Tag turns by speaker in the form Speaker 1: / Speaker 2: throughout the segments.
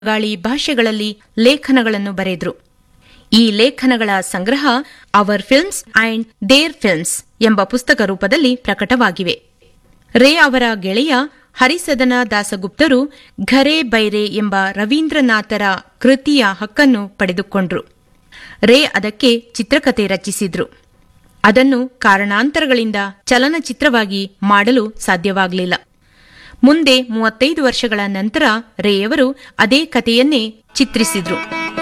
Speaker 1: ಗಾಳಿ ಭಾಷೆಗಳಲ್ಲಿ ಲೇಖನಗಳನ್ನು ಬರೆದ್ರು ಈ ಲೇಖನಗಳ ಸಂಗ್ರಹ our films and their films ಎಂಬ ಪುಸ್ತಕ ರೂಪದಲ್ಲಿ ಪ್ರಕಟವಾಗಿವೆ ರೇ ಅವರ ಗೆಳೆಯ ಹರಿಸದನ ದಾಸಗುಪ್ತರು ಘರೆ ಬೈರೆ ಎಂಬ ರವೀಂದ್ರನಾಥರ ಕೃತಿಯ ಹಕ್ಕನ್ನು ಪಡೆದುಕೊಂಡ್ರು ರೇ ಅದಕ್ಕೆ ಚಿತ್ರಕಥೆ ರಚಿಸಿದ್ರು ಅದನ್ನು ಕಾರಣಾಂತರಗಳಿಂದ ಚಲನಚಿತ್ರವಾಗಿ ಮಾಡಲು ಸಾಧ್ಯವಾಗಲಿಲ್ಲ ಮುಂದೆ ಮೂವತ್ತೈದು ವರ್ಷಗಳ ನಂತರ ರೇಯವರು ಅದೇ ಕಥೆಯನ್ನೇ ಚಿತ್ರಿಸಿದ್ರು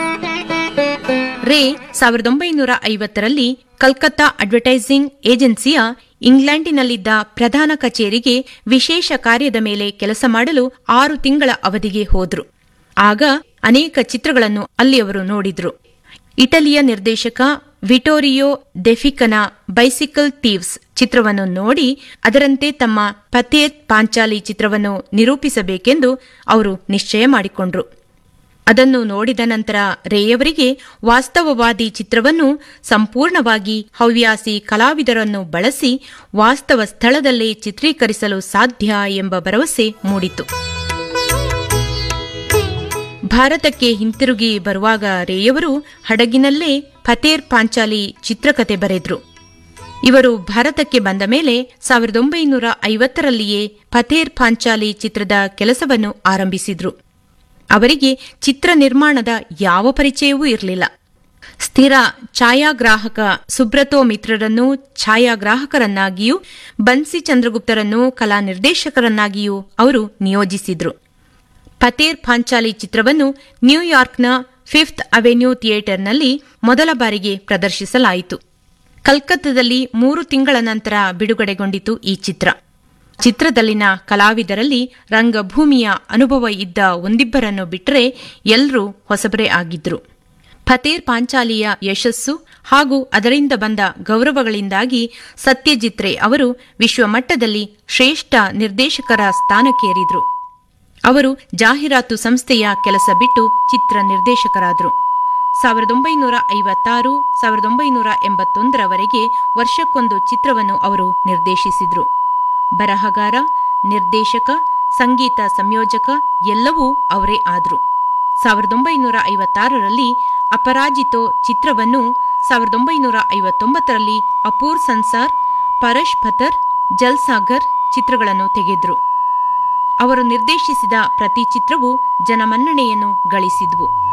Speaker 1: ರೇ ಸಾವಿರದ ಒಂಬೈನೂರ ಐವತ್ತರಲ್ಲಿ ಕಲ್ಕತ್ತಾ ಅಡ್ವರ್ಟೈಸಿಂಗ್ ಏಜೆನ್ಸಿಯ ಇಂಗ್ಲೆಂಡಿನಲ್ಲಿದ್ದ ಪ್ರಧಾನ ಕಚೇರಿಗೆ ವಿಶೇಷ ಕಾರ್ಯದ ಮೇಲೆ ಕೆಲಸ ಮಾಡಲು ಆರು ತಿಂಗಳ ಅವಧಿಗೆ ಹೋದ್ರು ಆಗ ಅನೇಕ ಚಿತ್ರಗಳನ್ನು ಅಲ್ಲಿ ಅವರು ನೋಡಿದ್ರು ಇಟಲಿಯ ನಿರ್ದೇಶಕ ವಿಟೋರಿಯೋ ಡೆಫಿಕನ ಬೈಸಿಕಲ್ ಥೀವ್ಸ್ ಚಿತ್ರವನ್ನು ನೋಡಿ ಅದರಂತೆ ತಮ್ಮ ಪತೇತ್ ಪಾಂಚಾಲಿ ಚಿತ್ರವನ್ನು ನಿರೂಪಿಸಬೇಕೆಂದು ಅವರು ನಿಶ್ಚಯ ಮಾಡಿಕೊಂಡ್ರು ಅದನ್ನು ನೋಡಿದ ನಂತರ ರೇಯವರಿಗೆ ವಾಸ್ತವವಾದಿ ಚಿತ್ರವನ್ನು ಸಂಪೂರ್ಣವಾಗಿ ಹವ್ಯಾಸಿ ಕಲಾವಿದರನ್ನು ಬಳಸಿ ವಾಸ್ತವ ಸ್ಥಳದಲ್ಲೇ ಚಿತ್ರೀಕರಿಸಲು ಸಾಧ್ಯ ಎಂಬ ಭರವಸೆ ಮೂಡಿತು ಭಾರತಕ್ಕೆ ಹಿಂತಿರುಗಿ ಬರುವಾಗ ರೇಯವರು ಹಡಗಿನಲ್ಲೇ ಫತೇರ್ ಪಾಂಚಾಲಿ ಚಿತ್ರಕಥೆ ಬರೆದ್ರು ಇವರು ಭಾರತಕ್ಕೆ ಬಂದ ಮೇಲೆ ಸಾವಿರದ ಒಂಬೈನೂರ ಐವತ್ತರಲ್ಲಿಯೇ ಫತೇರ್ ಪಾಂಚಾಲಿ ಚಿತ್ರದ ಕೆಲಸವನ್ನು ಆರಂಭಿಸಿದ್ರು ಅವರಿಗೆ ಚಿತ್ರ ನಿರ್ಮಾಣದ ಯಾವ ಪರಿಚಯವೂ ಇರಲಿಲ್ಲ ಸ್ಥಿರ ಛಾಯಾಗ್ರಾಹಕ ಸುಬ್ರತೋ ಮಿತ್ರರನ್ನು ಛಾಯಾಗ್ರಾಹಕರನ್ನಾಗಿಯೂ ಬನ್ಸಿ ಚಂದ್ರಗುಪ್ತರನ್ನು ಕಲಾ ನಿರ್ದೇಶಕರನ್ನಾಗಿಯೂ ಅವರು ನಿಯೋಜಿಸಿದ್ರು ಫತೇರ್ ಪಾಂಚಾಲಿ ಚಿತ್ರವನ್ನು ನ್ಯೂಯಾರ್ಕ್ನ ಫಿಫ್ತ್ ಅವೆನ್ಯೂ ಥಿಯೇಟರ್ನಲ್ಲಿ ಮೊದಲ ಬಾರಿಗೆ ಪ್ರದರ್ಶಿಸಲಾಯಿತು ಕಲ್ಕತ್ತಾದಲ್ಲಿ ಮೂರು ತಿಂಗಳ ನಂತರ ಬಿಡುಗಡೆಗೊಂಡಿತು ಈ ಚಿತ್ರ ಚಿತ್ರದಲ್ಲಿನ ಕಲಾವಿದರಲ್ಲಿ ರಂಗಭೂಮಿಯ ಅನುಭವ ಇದ್ದ ಒಂದಿಬ್ಬರನ್ನು ಬಿಟ್ಟರೆ ಎಲ್ಲರೂ ಹೊಸಬರೇ ಆಗಿದ್ರು ಫತೇರ್ ಪಾಂಚಾಲಿಯ ಯಶಸ್ಸು ಹಾಗೂ ಅದರಿಂದ ಬಂದ ಗೌರವಗಳಿಂದಾಗಿ ಸತ್ಯಜಿತ್ ರೇ ಅವರು ವಿಶ್ವಮಟ್ಟದಲ್ಲಿ ಶ್ರೇಷ್ಠ ನಿರ್ದೇಶಕರ ಸ್ಥಾನಕ್ಕೇರಿದ್ರು ಅವರು ಜಾಹೀರಾತು ಸಂಸ್ಥೆಯ ಕೆಲಸ ಬಿಟ್ಟು ಚಿತ್ರ ನಿರ್ದೇಶಕರಾದರು ಸಾವಿರದ ಒಂಬೈನೂರ ಐವತ್ತಾರು ಸಾವಿರದ ಒಂಬೈನೂರ ಎಂಬತ್ತೊಂದರವರೆಗೆ ವರ್ಷಕ್ಕೊಂದು ಚಿತ್ರವನ್ನು ಅವರು ನಿರ್ದೇಶಿಸಿದ್ರು ಬರಹಗಾರ ನಿರ್ದೇಶಕ ಸಂಗೀತ ಸಂಯೋಜಕ ಎಲ್ಲವೂ ಅವರೇ ಆದ್ರು ಸಾವಿರದ ಒಂಬೈನೂರ ಐವತ್ತಾರರಲ್ಲಿ ಅಪರಾಜಿತೋ ಚಿತ್ರವನ್ನು ಸಾವಿರದ ಒಂಬೈನೂರ ಐವತ್ತೊಂಬತ್ತರಲ್ಲಿ ಅಪೂರ್ ಸನ್ಸಾರ್ ಪರಶ್ ಫತರ್ ಜಲ್ಸಾಗರ್ ಚಿತ್ರಗಳನ್ನು ತೆಗೆದ್ರು ಅವರು ನಿರ್ದೇಶಿಸಿದ ಪ್ರತಿ ಚಿತ್ರವೂ ಜನಮನ್ನಣೆಯನ್ನು ಗಳಿಸಿದ್ವು